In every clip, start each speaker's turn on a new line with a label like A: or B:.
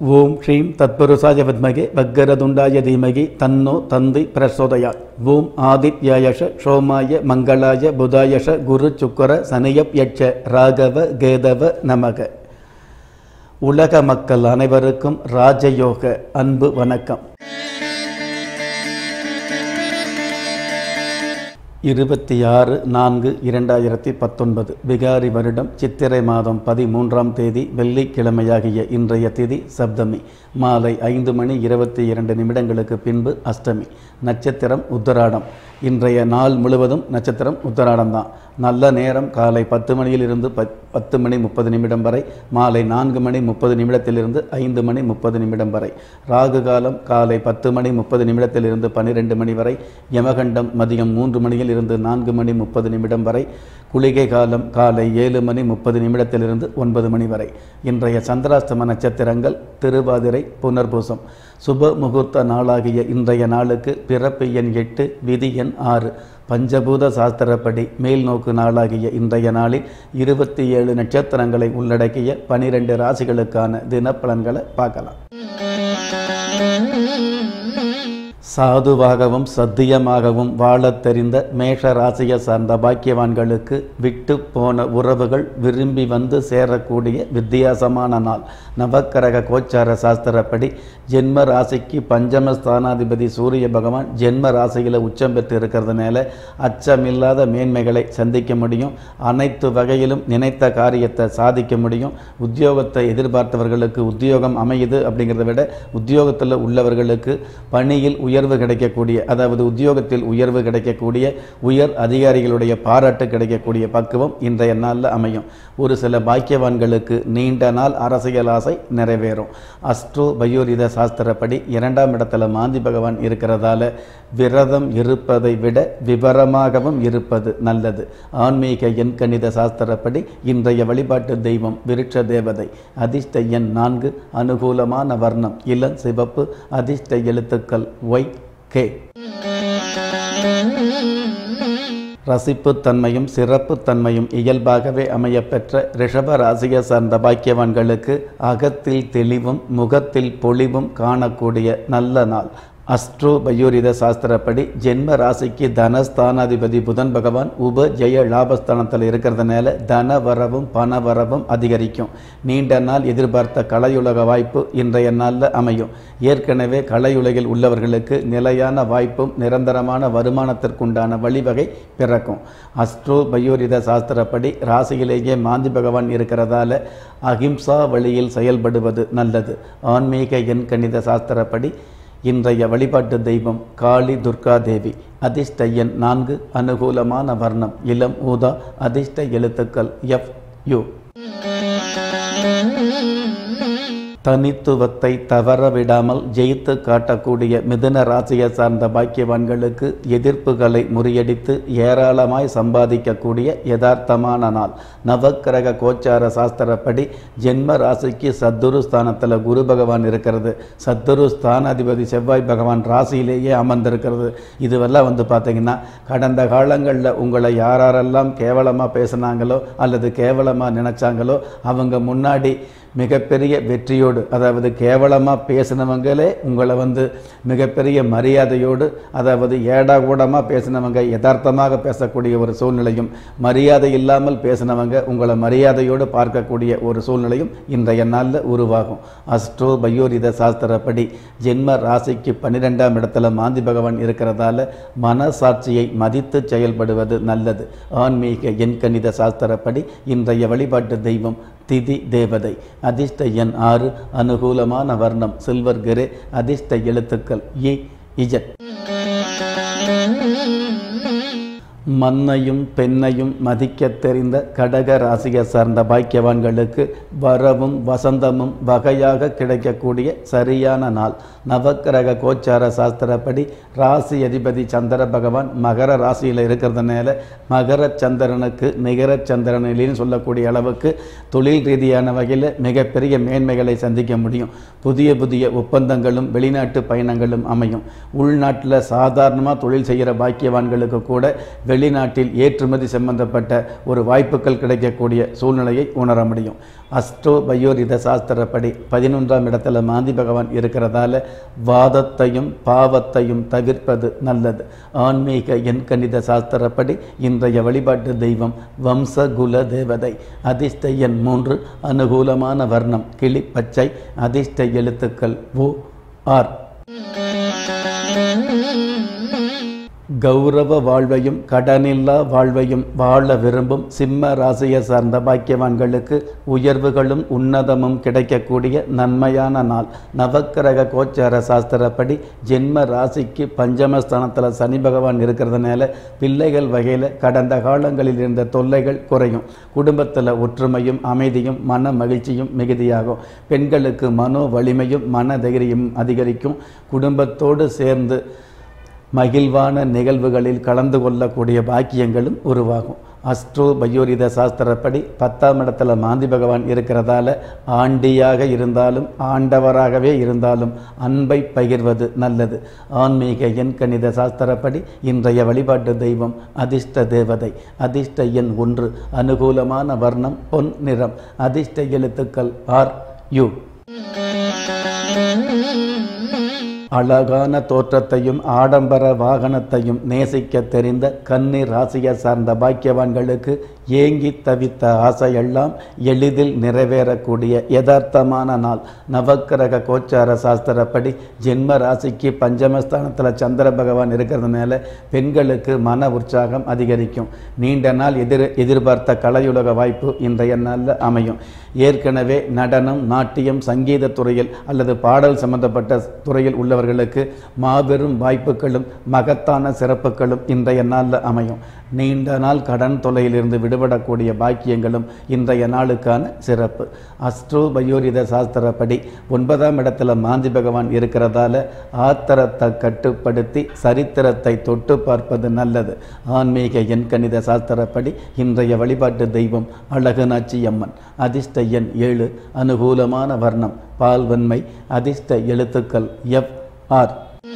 A: ஓம் ஸ்ரீம் தத்புருஷாய வித்மகே வக்கரதுண்டாய தீமகி தன்னோ தந்தி பிரசோதயாத் ஓம் ஆதித்யாயஷ சோமாய மங்களாய புதாயஷ குரு சுக்கர சனியப் யட்ச ராகவ கேதவ நமக உலக மக்கள் அனைவருக்கும் ராஜயோக அன்பு வணக்கம் இருபத்தி ஆறு நான்கு இரண்டாயிரத்தி பத்தொன்பது விகாரி வருடம் சித்திரை மாதம் பதிமூன்றாம் தேதி வெள்ளிக்கிழமையாகிய இன்றைய திதி சப்தமி மாலை ஐந்து மணி இருபத்தி இரண்டு நிமிடங்களுக்கு பின்பு அஷ்டமி நட்சத்திரம் உத்தராடம் இன்றைய நாள் முழுவதும் நட்சத்திரம் உத்தராடம் தான் நல்ல நேரம் காலை பத்து மணியிலிருந்து பத் பத்து மணி முப்பது நிமிடம் வரை மாலை நான்கு மணி முப்பது நிமிடத்திலிருந்து ஐந்து மணி முப்பது நிமிடம் வரை ராகு காலம் காலை பத்து மணி முப்பது நிமிடத்திலிருந்து பன்னிரெண்டு மணி வரை யமகண்டம் மதியம் மூன்று மணியில் இருந்து நான்கு மணி முப்பது நிமிடம் வரை குளிகை காலம் காலை ஏழு மணி முப்பது நிமிடத்திலிருந்து ஒன்பது மணி வரை இன்றைய சந்திராஷ்டம நட்சத்திரங்கள் திருவாதிரை புனர்பூசம் சுப முகூர்த்த நாளாகிய இன்றைய நாளுக்கு பிறப்பு எண் எட்டு விதி எண் ஆறு பஞ்சபூத சாஸ்திரப்படி மேல் நோக்கு நாளாகிய இன்றைய நாளில் இருபத்தி ஏழு நட்சத்திரங்களை உள்ளடக்கிய பனிரெண்டு ராசிகளுக்கான தினப்பலன்களை பார்க்கலாம் சாதுவாகவும் சத்தியமாகவும் வாழத் தெரிந்த மேஷ ராசியை சார்ந்த பாக்கியவான்களுக்கு விட்டு போன உறவுகள் விரும்பி வந்து சேரக்கூடிய வித்தியாசமான நாள் நவக்கரக கோச்சார சாஸ்திரப்படி ஜென்ம ராசிக்கு பஞ்சம ஸ்தானாதிபதி சூரிய பகவான் ஜென்ம ராசியில் உச்சம் பெற்று இருக்கிறதுனால அச்சமில்லாத மேன்மைகளை சந்திக்க முடியும் அனைத்து வகையிலும் நினைத்த காரியத்தை சாதிக்க முடியும் உத்தியோகத்தை எதிர்பார்த்தவர்களுக்கு உத்தியோகம் அமையுது அப்படிங்கிறத விட உத்தியோகத்தில் உள்ளவர்களுக்கு பணியில் உயர்வு கிடைக்கக்கூடிய அதாவது உத்தியோகத்தில் உயர்வு கிடைக்கக்கூடிய உயர் அதிகாரிகளுடைய பாராட்டு கிடைக்கக்கூடிய பக்குவம் இன்றைய நாளில் அமையும் ஒரு சில பாக்கியவான்களுக்கு நீண்ட நாள் அரசியல் ஆசை நிறைவேறும் அஸ்ட்ரோ பயோரித சாஸ்திரப்படி இரண்டாம் இடத்துல மாந்தி பகவான் இருக்கிறதால விரதம் இருப்பதை விட விவரமாகவும் இருப்பது நல்லது ஆன்மீக எண் கணித சாஸ்திரப்படி இன்றைய வழிபாட்டு தெய்வம் விருட்ச தேவதை அதிர்ஷ்ட எண் நான்கு அனுகூலமான வர்ணம் இளம் சிவப்பு அதிர்ஷ்ட எழுத்துக்கள் ஒய் கே ரசிப்புத்தன்மையும் சிறப்புத்தன்மையும் இயல்பாகவே அமையப்பெற்ற ரிஷப ராசியை சார்ந்த பாக்கியவான்களுக்கு அகத்தில் தெளிவும் முகத்தில் பொலிவும் காணக்கூடிய நல்ல நாள் அஸ்ட்ரோ பயோரித சாஸ்திரப்படி ஜென்ம ராசிக்கு தனஸ்தானாதிபதி புதன் பகவான் உப ஜெய லாபஸ்தானத்தில் இருக்கிறதுனால தன வரவும் பண வரவும் அதிகரிக்கும் நீண்ட நாள் எதிர்பார்த்த கலையுலக வாய்ப்பு இன்றைய நாளில் அமையும் ஏற்கனவே கலையுலகில் உள்ளவர்களுக்கு நிலையான வாய்ப்பும் நிரந்தரமான வருமானத்திற்குண்டான வழிவகை பிறக்கும் அஸ்ட்ரோ பயோரித சாஸ்திரப்படி ராசியிலேயே மாந்தி பகவான் இருக்கிறதால அகிம்சா வழியில் செயல்படுவது நல்லது ஆன்மீக எண் கணித சாஸ்திரப்படி இன்றைய வழிபாட்டு தெய்வம் காளி துர்கா தேவி அதிர்ஷ்ட எண் நான்கு அனுகூலமான வர்ணம் இளம் ஊதா அதிர்ஷ்ட எழுத்துக்கள் எஃப் யு தனித்துவத்தை தவற விடாமல் ஜெயித்து காட்டக்கூடிய மிதுன ராசியை சார்ந்த பாக்கியவான்களுக்கு எதிர்ப்புகளை முறியடித்து ஏராளமாய் சம்பாதிக்கக்கூடிய யதார்த்தமான நாள் நவக்கிரக கோச்சார சாஸ்திரப்படி ஜென்ம ராசிக்கு சத்துரு ஸ்தானத்தில் குரு பகவான் இருக்கிறது சத்துரு ஸ்தானாதிபதி செவ்வாய் பகவான் ராசியிலேயே அமர்ந்திருக்கிறது இதுவெல்லாம் வந்து பார்த்தீங்கன்னா கடந்த காலங்களில் உங்களை யாரெல்லாம் கேவலமாக பேசுனாங்களோ அல்லது கேவலமாக நினச்சாங்களோ அவங்க முன்னாடி மிகப்பெரிய வெற்றியோடு அதாவது கேவலமாக பேசினவங்களே உங்களை வந்து மிகப்பெரிய மரியாதையோடு அதாவது ஏடா கூடமாக பேசினவங்க யதார்த்தமாக பேசக்கூடிய ஒரு சூழ்நிலையும் மரியாதை இல்லாமல் பேசினவங்க உங்களை மரியாதையோடு பார்க்கக்கூடிய ஒரு சூழ்நிலையும் இன்றைய நாளில் உருவாகும் அஸ்ட்ரோ பயோரித சாஸ்திரப்படி ஜென்ம ராசிக்கு பன்னிரெண்டாம் இடத்துல மாந்தி பகவான் இருக்கிறதால மனசாட்சியை மதித்து செயல்படுவது நல்லது ஆன்மீக எண்கணித சாஸ்திரப்படி இன்றைய வழிபாட்டு தெய்வம் திதி தேவதை அதிர்ஷ்ட எண் ஆறு அனுகூலமான வர்ணம் சில்வர் கிரே அதிர்ஷ்ட எழுத்துக்கள் இ இஜட் மண்ணையும் பெண்ணையும் மதிக்கத் தெரிந்த கடக ராசியை சார்ந்த பாக்கியவான்களுக்கு வரவும் வசந்தமும் வகையாக கிடைக்கக்கூடிய சரியான நாள் நவக்கிரக கோச்சார சாஸ்திரப்படி ராசி அதிபதி சந்திர பகவான் மகர ராசியில் இருக்கிறதுனால மகர சந்திரனுக்கு நிகர சந்திரனிலின்னு சொல்லக்கூடிய அளவுக்கு தொழில் ரீதியான வகையில் மிகப்பெரிய மேன்மைகளை சந்திக்க முடியும் புதிய புதிய ஒப்பந்தங்களும் வெளிநாட்டு பயணங்களும் அமையும் உள்நாட்டில் சாதாரணமாக தொழில் செய்கிற பாக்கியவான்களுக்கு கூட வெளிநாட்டில் ஏற்றுமதி சம்பந்தப்பட்ட ஒரு வாய்ப்புகள் கிடைக்கக்கூடிய சூழ்நிலையை உணர முடியும் அஸ்ட்ரோ பயோரித சாஸ்திரப்படி பதினொன்றாம் இடத்துல மாந்தி பகவான் இருக்கிறதால வாதத்தையும் பாவத்தையும் தவிர்ப்பது நல்லது ஆன்மீக எண்கணித சாஸ்திரப்படி இன்றைய வழிபாட்டு தெய்வம் வம்சகுல தேவதை அதிர்ஷ்ட எண் மூன்று அனுகூலமான வர்ணம் கிளி பச்சை அதிர்ஷ்ட எழுத்துக்கள் ஓ ஆர் கௌரவ வாழ்வையும் கடனில்லா வாழ்வையும் வாழ விரும்பும் சிம்ம ராசியை சார்ந்த பாக்கியவான்களுக்கு உயர்வுகளும் உன்னதமும் கிடைக்கக்கூடிய நன்மையான நாள் நவக்கிரக கோச்சார சாஸ்திரப்படி ஜென்ம ராசிக்கு பஞ்சமஸ்தானத்தில் சனி பகவான் இருக்கிறதுனால பிள்ளைகள் வகையில் கடந்த காலங்களில் இருந்த தொல்லைகள் குறையும் குடும்பத்தில் ஒற்றுமையும் அமைதியும் மன மகிழ்ச்சியும் மிகுதியாகும் பெண்களுக்கு மனோ வலிமையும் மன தைரியமும் அதிகரிக்கும் குடும்பத்தோடு சேர்ந்து மகிழ்வான நிகழ்வுகளில் கலந்து கொள்ளக்கூடிய பாக்கியங்களும் உருவாகும் அஸ்ட்ரோ பயோரித சாஸ்திரப்படி பத்தாம் இடத்துல மாந்தி பகவான் இருக்கிறதால ஆண்டியாக இருந்தாலும் ஆண்டவராகவே இருந்தாலும் அன்பை பகிர்வது நல்லது ஆன்மீக எண் கணித சாஸ்திரப்படி இன்றைய வழிபாட்டு தெய்வம் அதிர்ஷ்ட தேவதை அதிர்ஷ்ட எண் ஒன்று அனுகூலமான வர்ணம் பொன் நிறம் அதிர்ஷ்ட எழுத்துக்கள் ஆர் யு அழகான தோற்றத்தையும் ஆடம்பர வாகனத்தையும் நேசிக்க தெரிந்த கன்னி ராசியை சார்ந்த பாக்கியவான்களுக்கு ஏங்கி தவித்த ஆசையெல்லாம் எளிதில் நிறைவேறக்கூடிய யதார்த்தமான நாள் நவக்கிரக கோச்சார சாஸ்திரப்படி ஜென்ம ராசிக்கு பஞ்சமஸ்தானத்தில் சந்திர பகவான் இருக்கிறதுனால பெண்களுக்கு மன உற்சாகம் அதிகரிக்கும் நீண்ட நாள் எதிர் எதிர்பார்த்த கலையுலக வாய்ப்பு இன்றைய நாளில் அமையும் ஏற்கனவே நடனம் நாட்டியம் சங்கீத துறையில் அல்லது பாடல் சம்பந்தப்பட்ட துறையில் உள்ளவர்களுக்கு மாபெரும் வாய்ப்புகளும் மகத்தான சிறப்புகளும் இன்றைய நாளில் அமையும் நீண்ட நாள் கடன் தொல்லையிலிருந்து விடுபடக்கூடிய பாக்கியங்களும் இன்றைய நாளுக்கான சிறப்பு அஸ்ட்ரோ பயோரித சாஸ்திரப்படி ஒன்பதாம் இடத்துல மாந்தி பகவான் இருக்கிறதால ஆத்திரத்தை கட்டுப்படுத்தி சரித்திரத்தை தொட்டு பார்ப்பது நல்லது ஆன்மீக எண்கணித சாஸ்திரப்படி இன்றைய வழிபாட்டு தெய்வம் அழகுநாச்சி அம்மன் அதிர்ஷ்ட எண் ஏழு அனுகூலமான வர்ணம் பால்வன்மை அதிர்ஷ்ட எழுத்துக்கள் எஃப் ஆர்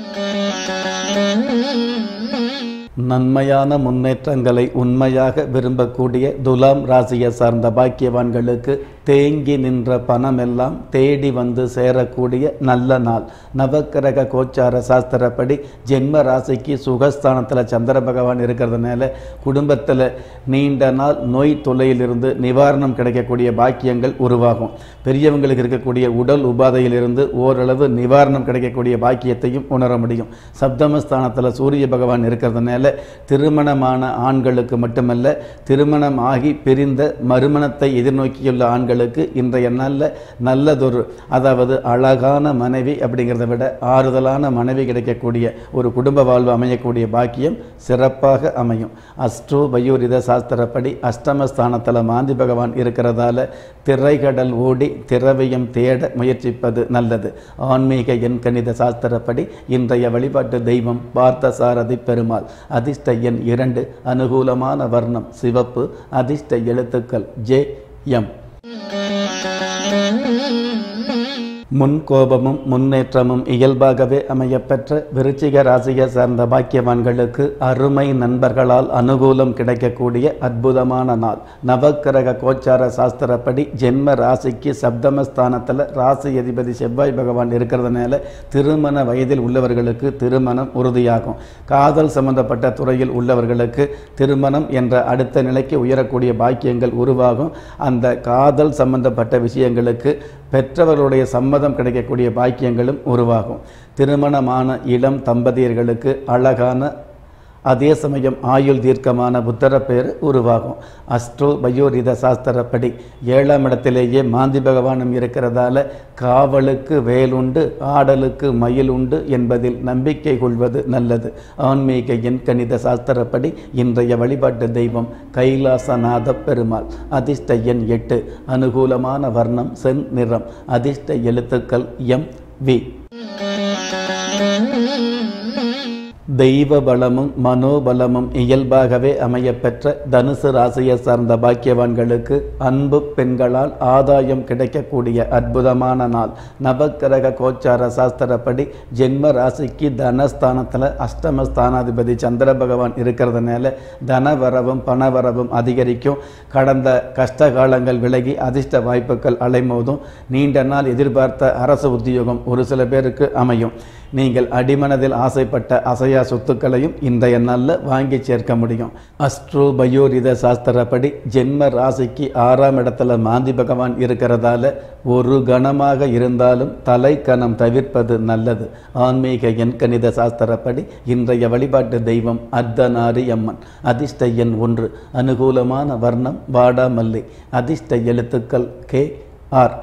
A: நன்மையான முன்னேற்றங்களை உண்மையாக விரும்பக்கூடிய துலாம் ராசியை சார்ந்த பாக்கியவான்களுக்கு தேங்கி நின்ற பணமெல்லாம் தேடி வந்து சேரக்கூடிய நல்ல நாள் நவக்கிரக கோச்சார சாஸ்திரப்படி ஜென்ம ராசிக்கு சுகஸ்தானத்தில் சந்திர பகவான் இருக்கிறதுனால குடும்பத்தில் நீண்ட நாள் நோய் தொல்லையிலிருந்து நிவாரணம் கிடைக்கக்கூடிய பாக்கியங்கள் உருவாகும் பெரியவங்களுக்கு இருக்கக்கூடிய உடல் உபாதையிலிருந்து ஓரளவு நிவாரணம் கிடைக்கக்கூடிய பாக்கியத்தையும் உணர முடியும் சப்தமஸ்தானத்தில் சூரிய பகவான் இருக்கிறதுனால திருமணமான ஆண்களுக்கு மட்டுமல்ல திருமணம் ஆகி பிரிந்த மறுமணத்தை எதிர்நோக்கியுள்ள ஆண்களுக்கு இன்றைய நாளில் நல்லதொரு அதாவது அழகான மனைவி அப்படிங்கிறத விட ஆறுதலான மனைவி கிடைக்கக்கூடிய ஒரு குடும்ப வாழ்வு அமையக்கூடிய பாக்கியம் சிறப்பாக அமையும் அஸ்ட்ரோ பயோரித சாஸ்திரப்படி அஷ்டமஸ்தானத்தில் மாந்தி பகவான் இருக்கிறதால திரைகடல் ஓடி திரவியம் தேட முயற்சிப்பது நல்லது ஆன்மீக எண் கணித சாஸ்திரப்படி இன்றைய வழிபாட்டு தெய்வம் பார்த்தசாரதி பெருமாள் அதிர்ஷ்ட எண் இரண்டு அனுகூலமான வர்ணம் சிவப்பு அதிர்ஷ்ட எழுத்துக்கள் ஜே எம் முன்கோபமும் முன்னேற்றமும் இயல்பாகவே அமையப்பெற்ற விருச்சிக ராசியை சார்ந்த பாக்கியவான்களுக்கு அருமை நண்பர்களால் அனுகூலம் கிடைக்கக்கூடிய அற்புதமான நாள் நவக்கிரக கோச்சார சாஸ்திரப்படி ஜென்ம ராசிக்கு சப்தமஸ்தானத்தில் ராசி அதிபதி செவ்வாய் பகவான் இருக்கிறதுனால திருமண வயதில் உள்ளவர்களுக்கு திருமணம் உறுதியாகும் காதல் சம்பந்தப்பட்ட துறையில் உள்ளவர்களுக்கு திருமணம் என்ற அடுத்த நிலைக்கு உயரக்கூடிய பாக்கியங்கள் உருவாகும் அந்த காதல் சம்பந்தப்பட்ட விஷயங்களுக்கு பெற்றவர்களுடைய சம்மதம் கிடைக்கக்கூடிய பாக்கியங்களும் உருவாகும் திருமணமான இளம் தம்பதியர்களுக்கு அழகான அதே சமயம் ஆயுள் தீர்க்கமான புத்தர பேர் உருவாகும் அஸ்ட்ரோ பயோரித சாஸ்திரப்படி ஏழாம் இடத்திலேயே மாந்தி பகவானும் இருக்கிறதால காவலுக்கு வேலுண்டு ஆடலுக்கு மயில் உண்டு என்பதில் நம்பிக்கை கொள்வது நல்லது ஆன்மீக எண் கணித சாஸ்திரப்படி இன்றைய வழிபாட்டு தெய்வம் கைலாசநாத பெருமாள் அதிர்ஷ்ட எண் எட்டு அனுகூலமான வர்ணம் சென் நிறம் அதிர்ஷ்ட எழுத்துக்கள் எம் வி தெய்வ பலமும் மனோபலமும் இயல்பாகவே அமையப்பெற்ற தனுசு ராசியை சார்ந்த பாக்கியவான்களுக்கு அன்பு பெண்களால் ஆதாயம் கிடைக்கக்கூடிய அற்புதமான நாள் நவக்கிரக கோச்சார சாஸ்திரப்படி ஜென்ம ராசிக்கு தனஸ்தானத்தில் அஷ்டமஸ்தானாதிபதி சந்திர பகவான் இருக்கிறதுனால தனவரவும் பணவரவும் அதிகரிக்கும் கடந்த கஷ்ட காலங்கள் விலகி அதிர்ஷ்ட வாய்ப்புகள் அலைமோதும் நீண்ட நாள் எதிர்பார்த்த அரசு உத்தியோகம் ஒரு சில பேருக்கு அமையும் நீங்கள் அடிமனதில் ஆசைப்பட்ட அசையா சொத்துக்களையும் இன்றைய நாளில் வாங்கி சேர்க்க முடியும் அஸ்ட்ரோ பயோரித சாஸ்திரப்படி ஜென்ம ராசிக்கு ஆறாம் இடத்துல மாந்தி பகவான் இருக்கிறதால ஒரு கணமாக இருந்தாலும் தலை கணம் தவிர்ப்பது நல்லது ஆன்மீக எண்கணித சாஸ்திரப்படி இன்றைய வழிபாட்டு தெய்வம் அர்த்தநாரி அம்மன் அதிர்ஷ்ட எண் ஒன்று அனுகூலமான வர்ணம் வாடாமல்லி அதிர்ஷ்ட எழுத்துக்கள் கே ஆர்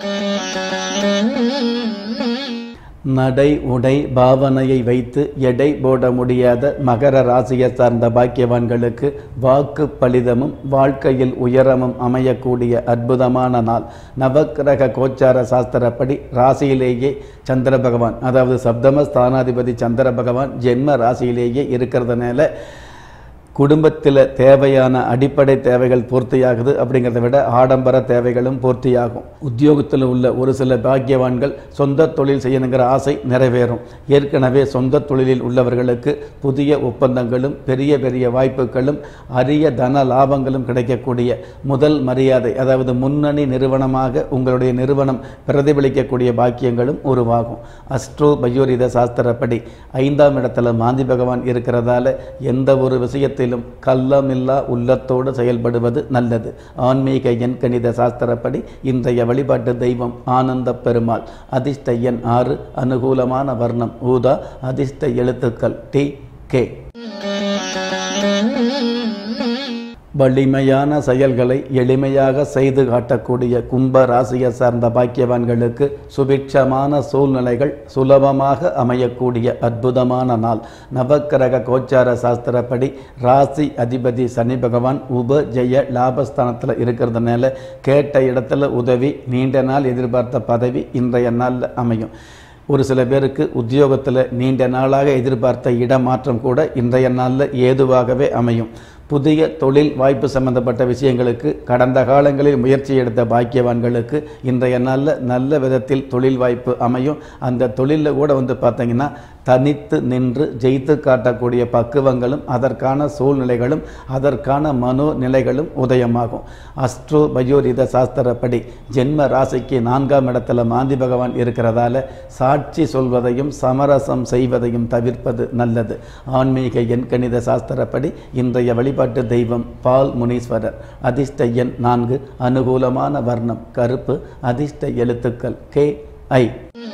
A: நடை உடை பாவனையை வைத்து எடை போட முடியாத மகர ராசியை சார்ந்த பாக்கியவான்களுக்கு வாக்கு பலிதமும் வாழ்க்கையில் உயரமும் அமையக்கூடிய அற்புதமான நாள் நவக்கிரக கோச்சார சாஸ்திரப்படி ராசியிலேயே சந்திர பகவான் அதாவது சப்தம ஸ்தானாதிபதி சந்திர பகவான் ஜென்ம ராசியிலேயே இருக்கிறதுனால குடும்பத்தில் தேவையான அடிப்படை தேவைகள் பூர்த்தியாகுது அப்படிங்கிறத விட ஆடம்பர தேவைகளும் பூர்த்தியாகும் உத்தியோகத்தில் உள்ள ஒரு சில பாக்கியவான்கள் சொந்த தொழில் செய்யணுங்கிற ஆசை நிறைவேறும் ஏற்கனவே சொந்த தொழிலில் உள்ளவர்களுக்கு புதிய ஒப்பந்தங்களும் பெரிய பெரிய வாய்ப்புகளும் அரிய தன லாபங்களும் கிடைக்கக்கூடிய முதல் மரியாதை அதாவது முன்னணி நிறுவனமாக உங்களுடைய நிறுவனம் பிரதிபலிக்கக்கூடிய பாக்கியங்களும் உருவாகும் அஸ்ட்ரோ பயோரித சாஸ்திரப்படி ஐந்தாம் இடத்துல மாந்தி பகவான் இருக்கிறதால எந்த ஒரு விஷயத்தை விஷயத்திலும் கள்ளமில்லா உள்ளத்தோடு செயல்படுவது நல்லது ஆன்மீக எண் கணித சாஸ்திரப்படி இன்றைய வழிபாட்டு தெய்வம் ஆனந்த பெருமாள் அதிர்ஷ்ட எண் ஆறு அனுகூலமான வர்ணம் ஊதா அதிர்ஷ்ட எழுத்துக்கள் டி கே வலிமையான செயல்களை எளிமையாக செய்து காட்டக்கூடிய கும்ப ராசியை சார்ந்த பாக்கியவான்களுக்கு சுபிட்சமான சூழ்நிலைகள் சுலபமாக அமையக்கூடிய அற்புதமான நாள் நவக்கிரக கோச்சார சாஸ்திரப்படி ராசி அதிபதி சனி பகவான் உப ஜெய லாபஸ்தானத்தில் இருக்கிறதுனால கேட்ட இடத்துல உதவி நீண்ட நாள் எதிர்பார்த்த பதவி இன்றைய நாளில் அமையும் ஒரு சில பேருக்கு உத்தியோகத்தில் நீண்ட நாளாக எதிர்பார்த்த இடமாற்றம் கூட இன்றைய நாளில் ஏதுவாகவே அமையும் புதிய தொழில் வாய்ப்பு சம்பந்தப்பட்ட விஷயங்களுக்கு கடந்த காலங்களில் முயற்சி எடுத்த பாக்கியவான்களுக்கு இன்றைய நாளில் நல்ல விதத்தில் தொழில் வாய்ப்பு அமையும் அந்த தொழிலில் கூட வந்து பார்த்தீங்கன்னா தனித்து நின்று ஜெயித்து காட்டக்கூடிய பக்குவங்களும் அதற்கான சூழ்நிலைகளும் அதற்கான மனோ நிலைகளும் உதயமாகும் அஸ்ட்ரோ பயோரித சாஸ்திரப்படி ஜென்ம ராசிக்கு நான்காம் இடத்துல மாந்தி பகவான் இருக்கிறதால சாட்சி சொல்வதையும் சமரசம் செய்வதையும் தவிர்ப்பது நல்லது ஆன்மீக எண்கணித சாஸ்திரப்படி இன்றைய வழிபாட்டு தெய்வம் பால் முனீஸ்வரர் அதிர்ஷ்ட எண் நான்கு அனுகூலமான வர்ணம் கருப்பு அதிர்ஷ்ட எழுத்துக்கள் கே ஐ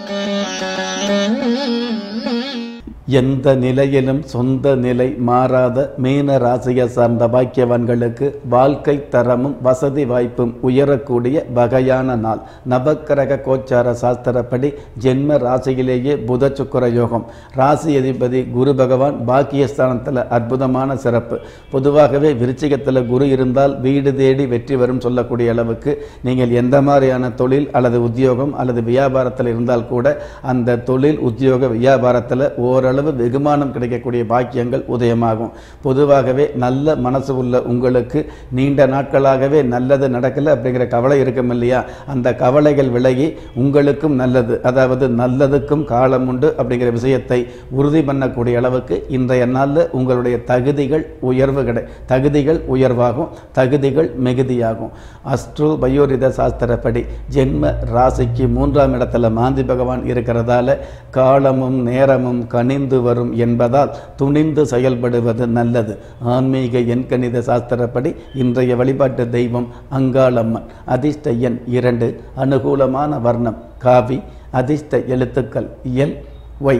A: எந்த நிலையிலும் சொந்த நிலை மாறாத மீன ராசியை சார்ந்த பாக்கியவான்களுக்கு வாழ்க்கை தரமும் வசதி வாய்ப்பும் உயரக்கூடிய வகையான நாள் நவக்கிரக கோச்சார சாஸ்திரப்படி ஜென்ம ராசியிலேயே புத சுக்கர யோகம் ராசி அதிபதி குரு பகவான் பாக்கியஸ்தானத்தில் அற்புதமான சிறப்பு பொதுவாகவே விருச்சிகத்தில் குரு இருந்தால் வீடு தேடி வெற்றி வரும் சொல்லக்கூடிய அளவுக்கு நீங்கள் எந்த மாதிரியான தொழில் அல்லது உத்தியோகம் அல்லது வியாபாரத்தில் இருந்தால் கூட அந்த தொழில் உத்தியோக வியாபாரத்தில் ஓரளவு வெகுமானம் கிடைக்கக்கூடிய பாக்கியங்கள் உதயமாகும் பொதுவாகவே நல்ல மனசு உள்ள உங்களுக்கு நீண்ட நாட்களாகவே நல்லது நடக்கலை அப்படிங்கிற கவலை இருக்கும் இல்லையா அந்த கவலைகள் விலகி உங்களுக்கும் நல்லது அதாவது நல்லதுக்கும் காலம் உண்டு அப்படிங்கிற விஷயத்தை உறுதி பண்ணக்கூடிய அளவுக்கு இன்றைய நாளில் உங்களுடைய தகுதிகள் உயர்வு கிடை தகுதிகள் உயர்வாகும் தகுதிகள் மிகுதியாகும் அஸ்ட்ரோ பயோரித சாஸ்திரப்படி ஜென்ம ராசிக்கு மூன்றாம் இடத்துல மாந்தி பகவான் இருக்கிறதால காலமும் நேரமும் கனிந்து வரும் என்பதால் துணிந்து செயல்படுவது நல்லது ஆன்மீக எண்கணித சாஸ்திரப்படி இன்றைய வழிபாட்டு தெய்வம் அங்காளம்மன் அதிர்ஷ்ட எண் இரண்டு அனுகூலமான வர்ணம் காவி அதிர்ஷ்ட எழுத்துக்கள் எல் ஒய்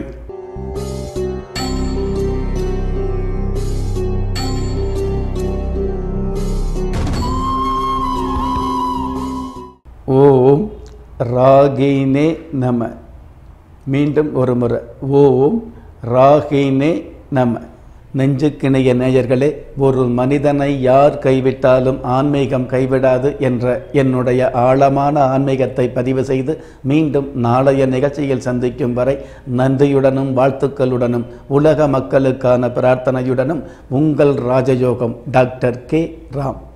A: ஓம் ராகினே நம மீண்டும் ஒரு முறை ஓம் ராகினே நம நெஞ்சுக்கிணைய நேயர்களே ஒரு மனிதனை யார் கைவிட்டாலும் ஆன்மீகம் கைவிடாது என்ற என்னுடைய ஆழமான ஆன்மீகத்தை பதிவு செய்து மீண்டும் நாளைய நிகழ்ச்சியில் சந்திக்கும் வரை நன்றியுடனும் வாழ்த்துக்களுடனும் உலக மக்களுக்கான பிரார்த்தனையுடனும் உங்கள் ராஜயோகம் டாக்டர் கே ராம்